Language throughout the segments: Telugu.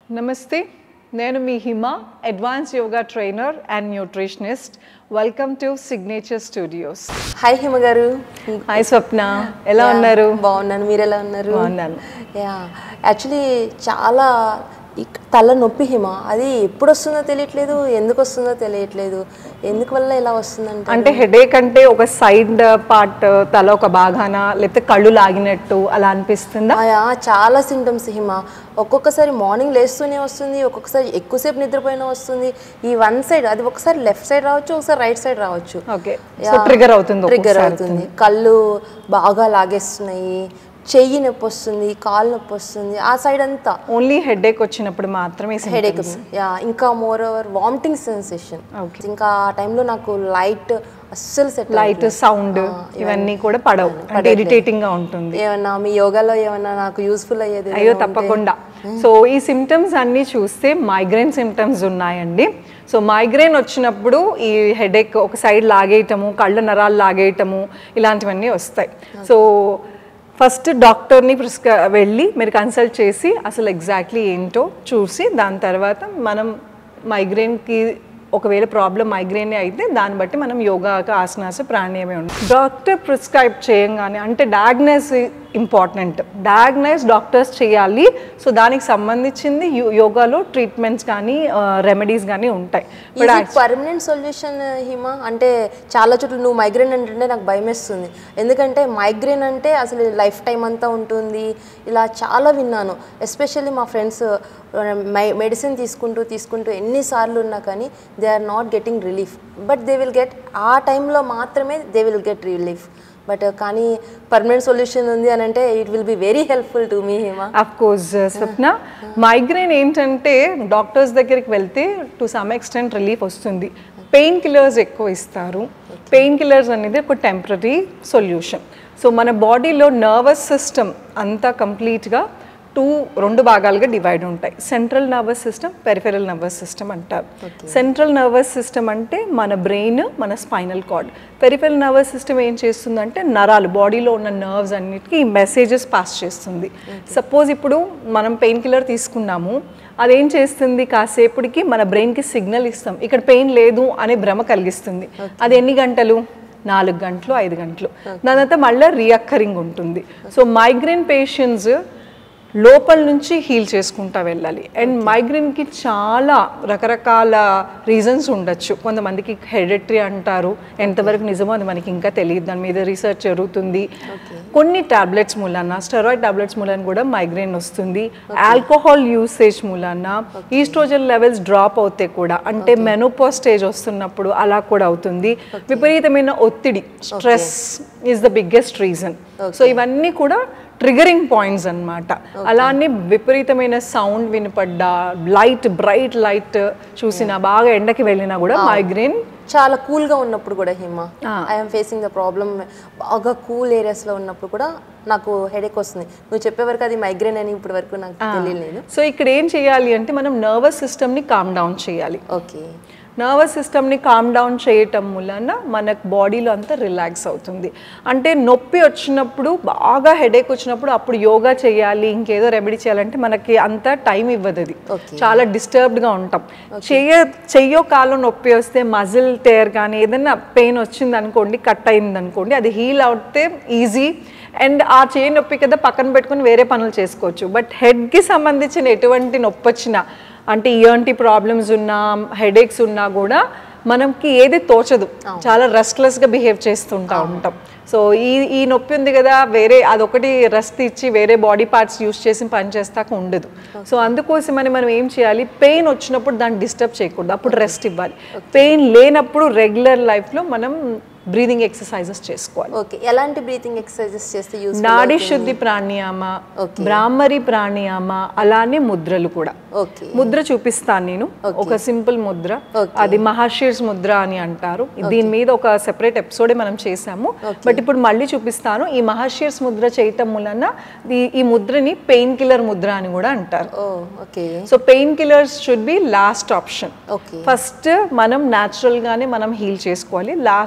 నమస్తే నేను మీ Hima advance yoga trainer and nutritionist welcome to signature studios hi Hima గారు హాయ్ స్వప్న ఎలా Yeah, ఉన్నారు బాగున్నాను మీరు ఎలా ఉన్నారు బాగున్నాను. యా యాక్చువల్లీ చాలా ఇక్- తల నొప్పి హిమ అది ఎప్పుడు వస్తుందో తెలియట్లేదు ఎందుకు వస్తుందో తెలియట్లేదు ఎందుకు వల్ల ఇలా వస్తుందంటే అంటే హెడేక్ అంటే ఒక సైడ్ పార్ట్ తల ఒక భాగాన లేకపోతే కళ్ళు లాగినట్టు అలా అనిపిస్తుందా ఆయా చాలా సింటమ్స్ హిమ ఒక్కొక్కసారి మార్నింగ్ లేస్తూనే వస్తుంది ఒక్కొక్కసారి ఎక్కువసేపు నిద్రపోయినా వస్తుంది ఈ వన్ సైడ్ అది ఒకసారి లెఫ్ట్ సైడ్ రావచ్చు ఒకసారి రైట్ సైడ్ రావచ్చు ఓకే సో ట్రిగర్ అవుతుంది ట్రిగర్ ఒక్కొక్కసారి. అవుతుంది కళ్ళు బాగా లాగేస్తున్నాయి చెయ్యి నొప్పి వస్తుంది కాలు నొప్పి వస్తుంది ఆ సైడ్ అంతా ఓన్లీ హెడేక్ వచ్చినప్పుడు మాత్రమే హెడేక్ symptoms. యా ఇంకా moreover vomiting sensation Okay. ఇంకా ఆ టైంలో నాకు లైట్ అస్సలు సెట్ లైట్ సౌండ్ ఇవన్నీ కూడా పడవు అంటే ఇరిటేటింగ్ గా ఉంటుంది ఏమన్నా మీ యోగాలో ఏమన్నా నాకు యూస్ఫుల్ అయ్యేది అయ్యో తప్పకుండా సో ఈ సిమ్టమ్స్ అన్ని చూస్తే మైగ్రేన్ సిమ్టమ్స్ ఉన్నాయండి సో మైగ్రేన్ వచ్చినప్పుడు ఈ హెడేక్ ఒక సైడ్ లాగేయటము కళ్ళ నరాలు లాగేయటము ఇలాంటివన్నీ వస్తాయి సో ఫస్ట్ డాక్టర్ని ప్రిస్క వెళ్ళి మీరు కన్సల్ట్ చేసి అసలు ఎగ్జాక్ట్లీ ఏంటో చూసి దాని తర్వాత మనం మైగ్రేన్కి ఒకవేళ ప్రాబ్లం మైగ్రేన్ అయితే దాన్ని బట్టి మనం యోగా ఆసనాస ప్రాణాయామే ఉంటుంది డాక్టర్ ప్రిస్క్రైబ్ చేయంగానే అంటే డయాగ్నోస్ ఇంపార్టెంట్ డయాగ్నైజ్ డాక్టర్స్ చేయాలి సో దానికి సంబంధించింది యో- యోగాలో ట్రీట్మెంట్స్ కానీ రెమెడీస్ కానీ ఉంటాయి ఇది పర్మనెంట్ సొల్యూషన్ హిమ అంటే చాలా చోట్ల నువ్వు మైగ్రేన్ అంటే నాకు భయం వేస్తుంది ఎందుకంటే మైగ్రేన్ అంటే అసలు లైఫ్ టైం అంతా ఉంటుంది ఇలా చాలా విన్నాను ఎస్పెషల్లీ మా ఫ్రెండ్స్ మెడిసిన్ తీసుకుంటూ తీసుకుంటూ ఎన్నిసార్లు ఉన్నా కానీ they are not getting relief but they will get ఆ టైంలో మాత్రమే they will get relief but కానీ పర్మనెంట్ సొల్యూషన్ ఉంది అని అంటే it will be very helpful to me Hima of course Swapna migraine ఏంటంటే డాక్టర్స్ దగ్గరికి వెళ్తే టు సమ్ ఎక్స్టెంట్ రిలీఫ్ వస్తుంది పెయిన్ కిల్లర్స్ ఎక్కువ ఇస్తారు పెయిన్ కిల్లర్స్ అనేది ఒక టెంపరీ సొల్యూషన్ సో మన బాడీలో నర్వస్ సిస్టమ్ అంతా కంప్లీట్గా టూ రెండు భాగాలుగా డివైడ్ ఉంటాయి central nervous system peripheral nervous system అంటారు సెంట్రల్ నర్వస్ సిస్టమ్ అంటే మన బ్రెయిన్ మన spinal cord peripheral nervous system ఏం చేస్తుందంటే నరాలు బాడీలో ఉన్న నర్వ్స్ అన్నిటికీ మెసేజెస్ పాస్ చేస్తుంది సపోజ్ ఇప్పుడు మనం పెయిన్ కిల్లర్ తీసుకున్నాము అదేం చేస్తుంది కాసేపటికి మన బ్రెయిన్కి సిగ్నల్ ఇస్తాం ఇక్కడ పెయిన్ లేదు అనే భ్రమ కలిగిస్తుంది అది ఎన్ని గంటలు నాలుగు గంటలు ఐదు గంటలు దాని తర్వాత మళ్ళీ రియాక్కరింగ్ ఉంటుంది సో మైగ్రేన్ పేషెంట్స్ లోపల నుంచి హీల్ చేసుకుంటా వెళ్ళాలి అండ్ మైగ్రేన్కి చాలా రకరకాల రీజన్స్ ఉండొచ్చు కొంతమందికి హెరిటరీ అంటారు ఎంతవరకు నిజమో అది మనకి ఇంకా తెలియదు దాని మీద రీసెర్చ్ జరుగుతుంది కొన్ని టాబ్లెట్స్ మూలాన స్టెరాయిడ్ టాబ్లెట్స్ మూలాన కూడా మైగ్రేన్ వస్తుంది ఆల్కహాల్ యూసేజ్ మూలాన ఈస్ట్రోజన్ లెవెల్స్ డ్రాప్ అవుతే కూడా అంటే మెనోపో స్టేజ్ వస్తున్నప్పుడు అలా కూడా అవుతుంది విపరీతమైన ఒత్తిడి stress is the biggest reason so ఇవన్నీ కూడా ట్రిగరింగ్ పాయింట్స్ అన్నమాట అలానే విపరీతమైన సౌండ్ వినపడ్డా లైట్ బ్రైట్ లైట్ చూసినా బాగా ఎండకి వెళ్ళినా కూడా మైగ్రేన్ చాలా కూల్ గా ఉన్నప్పుడు కూడా Hima I'm facing the problem బాగా కూల్ ఏరియాస్ లో ఉన్నప్పుడు కూడా నాకు హెడేక్ వస్తుంది నువ్వు చెప్పే వరకు అది మైగ్రేన్ అని ఇప్పటి వరకు నాకు తెలియలేదు సో ఇక్కడ ఏం చేయాలి అంటే మనం నర్వస్ సిస్టమ్ని కామ్ డౌన్ చేయాలి ఓకే నర్వస్ సిస్టమ్ని కామ్ డౌన్ చేయటం వలన మనకు బాడీలో అంతా రిలాక్స్ అవుతుంది అంటే నొప్పి వచ్చినప్పుడు బాగా హెడేక్ వచ్చినప్పుడు అప్పుడు యోగా చేయాలి ఇంకేదో రెమెడీ చేయాలంటే మనకి అంత టైం ఇవ్వదు అది చాలా డిస్టర్బ్డ్గా ఉంటాం చెయ్య చెయ్యో కాలో నొప్పి వస్తే మజిల్ టేర్ కానీ ఏదైనా పెయిన్ వచ్చింది అనుకోండి కట్ అయింది అనుకోండి అది హీల్ అవుతే ఈజీ అండ్ ఆ చేయి నొప్పి కదా పక్కన పెట్టుకొని వేరే పనులు చేసుకోవచ్చు బట్ హెడ్కి సంబంధించిన ఎటువంటి నొప్పి వచ్చినా అంటే ఇలాంటి ప్రాబ్లమ్స్ ఉన్నా హెడేక్స్ ఉన్నా కూడా మనకి ఏది తోచదు చాలా రెస్ట్లెస్గా బిహేవ్ చేస్తుంటా ఉంటాం సో ఈ ఈ నొప్పి ఉంది కదా వేరే అదొకటి రెస్ట్ ఇచ్చి వేరే బాడీ పార్ట్స్ యూస్ చేసి పని చేస్తాక ఉండదు సో అందుకోసమని మనం ఏం చేయాలి పెయిన్ వచ్చినప్పుడు దాన్ని డిస్టర్బ్ చేయకూడదు అప్పుడు రెస్ట్ ఇవ్వాలి పెయిన్ లేనప్పుడు రెగ్యులర్ లైఫ్లో మనం బ్రీదింగ్ ఎక్సర్సైజెస్ చేసుకోవాలి ఓకే ఎలాంటి బ్రీతింగ్ ఎక్సర్సైజెస్ చేస్తే యూజ్ నాడీ శుద్ధి ప్రాణాయామ బ్రాహ్మరి ప్రాణాయామ అలానే ముద్రలు కూడా ఓకే ముద్ర చూపిస్తాను నేను ఒక సింపుల్ ముద్ర అది మహర్షిర్స్ ముద్ర అని అంటారు దీని మీద ఒక సెపరేట్ ఎపిసోడే మనం చేసాము బట్ ఇప్పుడు మళ్ళీ చూపిస్తాను ఈ మహర్షిర్స్ ముద్ర చేయటం వలన ఈ- ఈ ముద్రని పెయిన్ కిల్లర్ ముద్ర అని కూడా అంటారు oh okay so pain killers should be last option okay first మనం natural గానే మనం హీల్ చేసుకోవాలి last option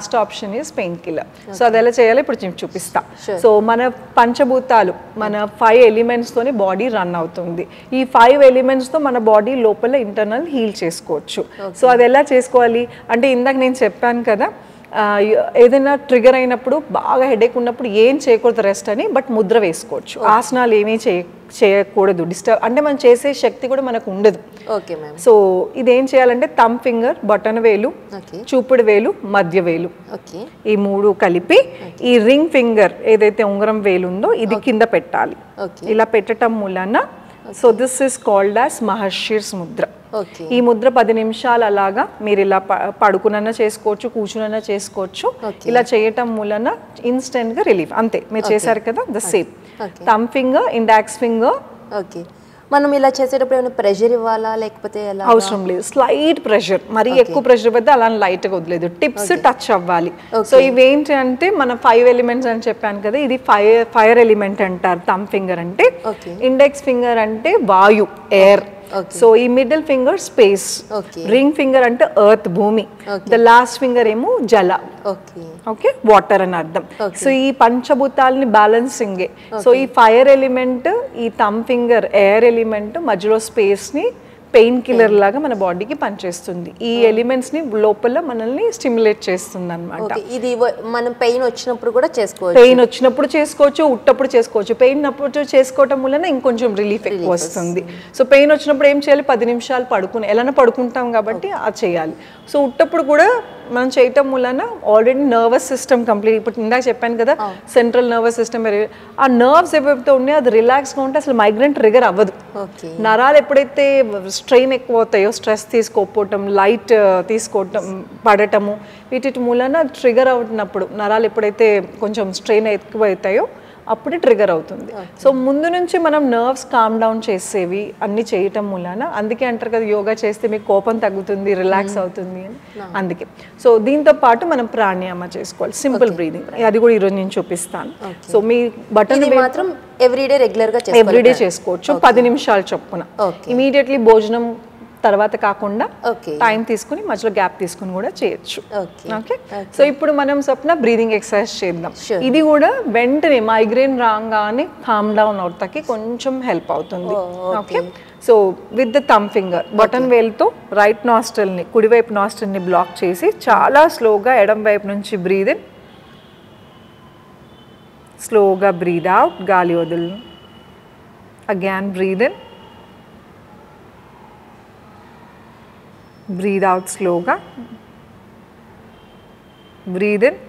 action is pain killer so అది ఎలా చేయాలో ఇప్పుడు నేను చూపిస్తా Sure. సో మన పంచభూతాలు మన ఫైవ్ ఎలిమెంట్స్తోనే బాడీ రన్ అవుతుంది ఈ ఫైవ్ ఎలిమెంట్స్తో మన బాడీ లోపల ఇంటర్నల్ హీల్ చేసుకోవచ్చు సో అది ఎలా చేసుకోవాలి అంటే ఇందాక నేను చెప్పాను కదా ఆ, ఏదైనా ట్రిగర్ అయినప్పుడు బాగా హెడేక్ ఉన్నప్పుడు ఏం చేయకూడదు రెస్ట్ అని బట్ ముద్ర వేసుకోవచ్చు ఆసనాలు ఏమీ చేయ చేయకూడదు డిస్టర్బ్ అంటే మనం చేసే శక్తి కూడా మనకు ఉండదు ఓకే మ్యామ్ సో ఇదేం చేయాలంటే థమ్ ఫింగర్ బటన్ వేలు ఓకే చూపుడు వేలు మధ్య వేలు ఓకే ఈ మూడు కలిపి ఈ రింగ్ ఫింగర్ ఏదైతే ఉంగరం వేలు ఉందో ఇది కింద పెట్టాలి ఓకే ఇలా పెట్టడం మూలన so this is called as మహర్షిర్స్ ముద్ర ఓకే ఈ ముద్ర పది నిమిషాలు అలాగా మీరు ఇలా ప- పడుకునన్నా చేసుకోవచ్చు కూర్చునన్నా చేసుకోవచ్చు Okay. ఇలా చేయటం మూలన ఇన్స్టెంట్ గా రిలీఫ్ అంతే మీరు చేశారు కదా the same Okay. Thumb finger index finger okay మనం ఇలా చేసేటప్పుడు ఏమైనా ప్రెషర్ ఇవ్వాలా లేకపోతే ఎలా అవసరం లేదు స్లైట్ ప్రెషర్ మరీ ఎక్కువ ప్రెషర్ పెడితే అలా లైట్ గా వదిలేదు టిప్స్ టచ్ అవ్వాలి సో ఇవేంటి అంటే మన ఫైవ్ ఎలిమెంట్స్ అని చెప్పాను కదా ఇది ఫైర్ ఫైర్ ఎలిమెంట్ అంటారు థమ్ ఫింగర్ అంటే ఓకే ఇండెక్స్ ఫింగర్ అంటే వాయు ఎయిర్ సో ఈ middle finger space okay ring finger అంటే ఎర్త్ భూమి ద లాస్ట్ ఫింగర్ ఏమో జల ఓకే ఓకే వాటర్ అని అర్థం సో ఈ పంచభూతాలని బ్యాలెన్సింగే సో ఈ ఫైర్ ఎలిమెంట్ ఈ థమ్ ఫింగర్ ఎయిర్ ఎలిమెంట్ మధ్యలో స్పేస్ ని పెయిన్ కిల్లర్ లాగా మన బాడీకి పనిచేస్తుంది ఈ ఎలిమెంట్స్ ని లోపల మనల్ని స్టిమ్యులేట్ చేస్తుంది అనమాట ఓకే ఇది వ- మనం పెయిన్ వచ్చినప్పుడు కూడా చేసుకోవచ్చు పెయిన్ వచ్చినప్పుడు చేసుకోవచ్చు ఉట్టప్పుడు చేసుకోవచ్చు పెయిన్ అప్పుడు చేసుకోవటం వలన ఇంకొంచెం రిలీఫ్ ఎక్కువ వస్తుంది సో పెయిన్ వచ్చినప్పుడు ఏం చేయాలి పది నిమిషాలు పడుకుని ఎలానో పడుకుంటాం కాబట్టి అది చేయాలి సో ఉట్టప్పుడు కూడా మనం చేయటం వలన ఆల్రెడీ నర్వస్ సిస్టమ్ కంప్లీట్ ఇప్పుడు ఇందాక చెప్పాను కదా సెంట్రల్ నర్వస్ సిస్టమ్ ఆ నర్వ్స్ ఏవైతే ఉన్నాయో అది రిలాక్స్గా ఉంటే అసలు మైగ్రేన్ ట్రిగర్ అవ్వదు ఓకే నరాలు ఎప్పుడైతే స్ట్రెయిన్ ఎక్కువ అవుతాయో స్ట్రెస్ తీసుకోకపోవటం లైట్ తీసుకోవటం పడటము వీటి మూలన ట్రిగర్ అవుతున్నప్పుడు నరాలు ఎప్పుడైతే కొంచెం స్ట్రెయిన్ ఎక్కువ అవుతాయో అప్పుడే ట్రిగర్ అవుతుంది సో ముందు నుంచి మనం నర్వ్స్ కామ్ డౌన్ చేసేవి అన్ని చేయటం మూలాన అందుకే అంటారు కదా యోగా చేస్తే మీకు కోపం తగ్గుతుంది రిలాక్స్ అవుతుంది అని అందుకే సో దీంతో పాటు మనం ప్రాణాయామ చేసుకోవాలి సింపుల్ బ్రీదింగ్ అది కూడా ఈరోజు నేను చూపిస్తాను సో మీ బటన్ ఇది మాత్రం ఎవ్రీడే రెగ్యులర్ గా చేసుకోవాలి ఎవ్రీడే చేసుకోవచ్చు పది నిమిషాలు చొప్పున Okay. ఇమీడియట్లీ భోజనం తర్వాత కాకుండా ఓకే టైం తీసుకుని మధ్యలో గ్యాప్ తీసుకుని కూడా చేయొచ్చు ఓకే ఓకే సో ఇప్పుడు మనం స్వప్న బ్రీదింగ్ ఎక్సర్సైజ్ చేద్దాం Sure. ఇది కూడా వెంటనే మైగ్రేన్ రాగానే కామ్ డౌన్ అవుతాకి కొంచెం హెల్ప్ అవుతుంది Oh, okay so with the thumb finger button వేల్తో రైట్ నాస్టల్ని కుడివైపు నాస్టల్ని బ్లాక్ చేసి చాలా స్లోగా ఎడం వైపు నుంచి బ్రీద్ ఇన్ స్లోగా బ్రీద్ అవుట్ గాలి వదులు again breathe in breathe out స్లోగా బ్రీద్ ఇన్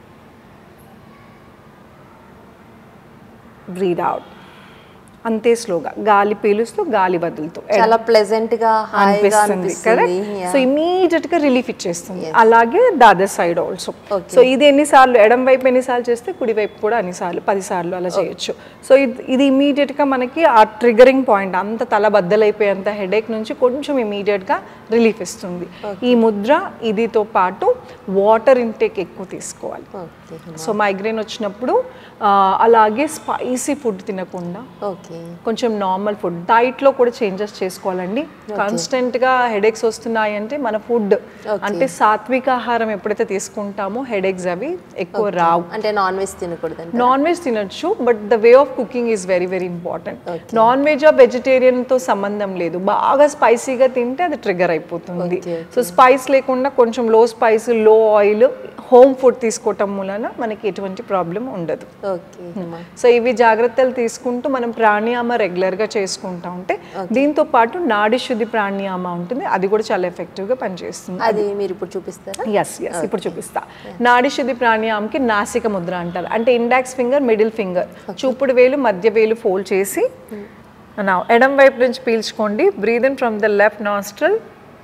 బ్రీద్ అవుట్ అంతే స్లోగా గాలి పీలుస్తూ గాలి వదులుతూ చాలా ప్లెజెంట్ గా హాయిగా అనిపిస్తుంది కదా అనిపిస్తుంది సో ఇమీడియట్ గా రిలీఫ్ ఇచ్చేస్తుంది అలాగే the other side also Okay. So ఇది ఎన్నిసార్లు ఎడం వైపు ఎన్నిసార్లు చేస్తే కుడి వైపు కూడా అన్నిసార్లు పది సార్లు అలా చేయొచ్చు సో ఇది ఇది ఇమీడియట్ గా మనకి ఆ ట్రిగరింగ్ పాయింట్ అంత తల బద్దలైపోయేంత హెడేక్ నుంచి కొంచెం ఇమీడియట్ గా రిలీఫ్ ఇస్తుంది ఈ ముద్ర ఇదితో పాటు వాటర్ ఇంటేక్ ఎక్కువ తీసుకోవాలి ఓకే సో మైగ్రేన్ వచ్చినప్పుడు ఆ, అలాగే స్పైసీ ఫుడ్ తినకుండా ఓకే కొంచెం నార్మల్ ఫుడ్ డైట్లో కూడా చేంజెస్ చేసుకోవాలండి కాన్స్టెంట్గా హెడేక్స్ వస్తున్నాయి అంటే మన ఫుడ్ అంటే సాత్విక ఆహారం ఎప్పుడైతే తీసుకుంటామో హెడేక్స్ అవి ఎక్కువ రావు అంటే నాన్ వెజ్ తినకూడదండి నాన్ వెజ్ తినొచ్చు but the way of cooking is very very important non veg ఆ వెజిటేరియన్ తో సంబంధం లేదు బాగా స్పైసీగా తింటే అది ట్రిగర్ అయిపోతుంది Okay, సో స్పైస్ లేకుండా కొంచెం లో స్పైస్ లో ఆయిల్ హోమ్ ఫుడ్ తీసుకోవటం మూలన మనకి ఎటువంటి ప్రాబ్లం ఉండదు ఓకే సో ఇవి జాగ్రత్తలు తీసుకుంటూ మనం ప్రాణాయామ రెగ్యులర్గా చేసుకుంటా ఉంటే దీంతో పాటు నాడి శుద్ధి ప్రాణాయామ ఉంటుంది అది కూడా చాలా ఎఫెక్టివ్గా పనిచేస్తుంది అది మీరు ఇప్పుడు చూపిస్తారా ఎస్ ఎస్ ఇప్పుడు చూపిస్తా నాడి శుద్ధి ప్రాణాయామకి నాసిక ముద్ర అంటారు అంటే ఇండాక్స్ ఫింగర్ మిడిల్ ఫింగర్ చూపుడు వేలు మధ్య వేలు ఫోల్డ్ చేసి నా ఎడం వైపు నుంచి పీల్చుకోండి breathe in from the left nostril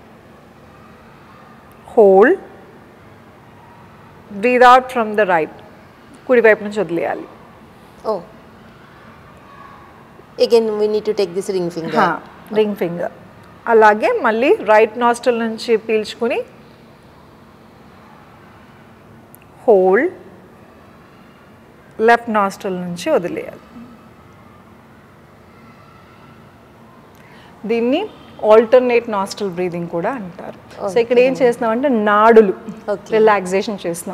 hold breathe out from the right కుడి వైపు నుంచి వదిలేయాలి ఓ again we need to take this ring finger ring finger అలాగే మళ్ళీ రైట్ నాస్టల్ నుంచి పీల్చుకుని హోల్డ్ లెఫ్ట్ నాస్టల్ నుంచి వదిలేయాలి దీన్ని ఆల్టర్నేట్ నాస్టల్ బ్రీదింగ్ కూడా అంటారు సో ఇక్కడ ఏం చేస్తున్నాం అంటే నాడులు రిలాక్సేషన్ చేస్తున్నాం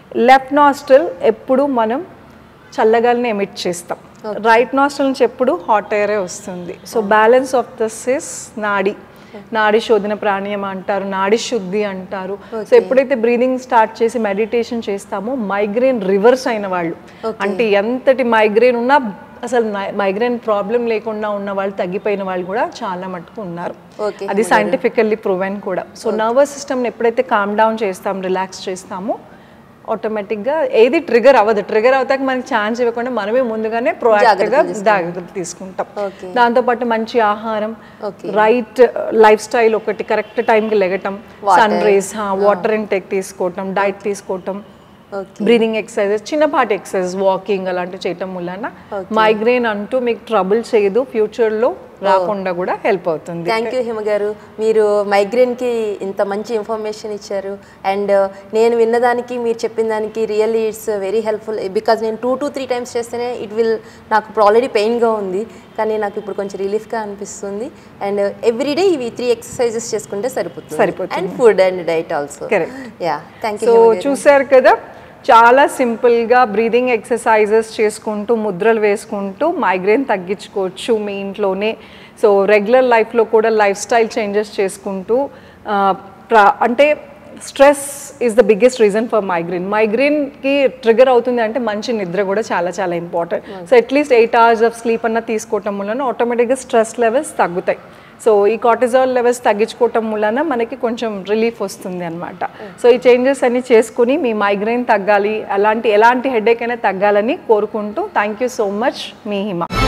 లెఫ్ట్ నాస్ట్రల్ ఎప్పుడు మనం చల్లగాలిని ఎమిట్ చేస్తాం రైట్ నాస్ట్రల్ నుంచి ఎప్పుడు హాట్ ఎయిరే వస్తుంది so balance of this is nadi nadi శోధన ప్రాణాయామ అంటారు నాడి శుద్ధి అంటారు సో ఎప్పుడైతే బ్రీదింగ్ స్టార్ట్ చేసి మెడిటేషన్ చేస్తామో మైగ్రేన్ రివర్స్ అయిన వాళ్ళు అంటే ఎంతటి మైగ్రేన్ ఉన్నా అసలు మైగ్రేన్ ప్రాబ్లం లేకుండా ఉన్న వాళ్ళు తగ్గిపోయిన వాళ్ళు కూడా చాలా మటుకు ఉన్నారు Okay, అది సైంటిఫికల్లీ ప్రూవెన్ కూడా సో నర్వస్ సిస్టమ్ని ఎప్పుడైతే కామ్ డౌన్ చేస్తాం రిలాక్స్ చేస్తామో ఆటోమేటిక్గా ఏది ట్రిగర్ అవ్వదు ట్రిగర్ అవుతాక మనకి ఛాన్స్ ఇవ్వకుండా మనమే ముందుగానే ప్రొయాక్టివ్గా జాగ్రత్తలు తీసుకుంటాం Okay. దాంతోపాటు మంచి ఆహారం రైట్ లైఫ్ స్టైల్ ఒకటి కరెక్ట్ టైంకి లెగటం సన్ రేస్ వాటర్ ఇంటేక్ తీసుకోవటం డైట్ తీసుకోవటం ఓకే బ్రీదింగ్ ఎక్సర్సైజెస్ చిన్నపాటి ఎక్సర్సైజ్ వాకింగ్ అలాంటివి చేయటం వలన మైగ్రేన్ అంటూ మీకు ట్రబుల్ చేయదు ఫ్యూచర్లో రాకుండా కూడా హెల్ప్ అవుతుంది థ్యాంక్ యూ హిమ గారు మీరు మైగ్రేన్కి ఇంత మంచి ఇన్ఫర్మేషన్ ఇచ్చారు అండ్ నేను విన్నదానికి మీరు చెప్పిన దానికి really it's very helpful because నేను టూ టు త్రీ టైమ్స్ చేస్తేనే ఇట్ విల్ నాకు ఇప్పుడు ఆల్రెడీ పెయిన్గా ఉంది కానీ నాకు ఇప్పుడు కొంచెం రిలీఫ్గా అనిపిస్తుంది అండ్ ఎవ్రీడే ఇవి త్రీ ఎక్సర్సైజెస్ చేసుకుంటే సరిపోతుంది సరిపోతుంది. And food and diet also Correct. Yeah thank so you చూసారు కదా చాలా సింపుల్గా బ్రీదింగ్ ఎక్సర్సైజెస్ చేసుకుంటూ ముద్రలు వేసుకుంటూ మైగ్రేన్ తగ్గించుకోవచ్చు మీ ఇంట్లోనే సో రెగ్యులర్ లైఫ్లో కూడా లైఫ్ స్టైల్ చేంజెస్ చేసుకుంటూ ఆ, ప్ర- అంటే stress is the biggest reason for migraine మైగ్రేన్కి ట్రిగర్ అవుతుంది అంటే మంచి నిద్ర కూడా చాలా చాలా important so at least eight hours of sleep అన్న తీసుకోవటం వలన ఆటోమేటిక్గా స్ట్రెస్ లెవెల్స్ తగ్గుతాయి సో ఈ కార్టిజాల్ లెవెల్స్ తగ్గించుకోవటం వలన మనకి కొంచెం రిలీఫ్ వస్తుంది అనమాట సో ఈ చేంజెస్ అన్ని చేసుకుని మీ మైగ్రేన్ తగ్గాలి అలాంటి ఎలాంటి హెడేక్ అయినా తగ్గాలని కోరుకుంటూ థ్యాంక్ యూ సో మచ్ మీ హిమ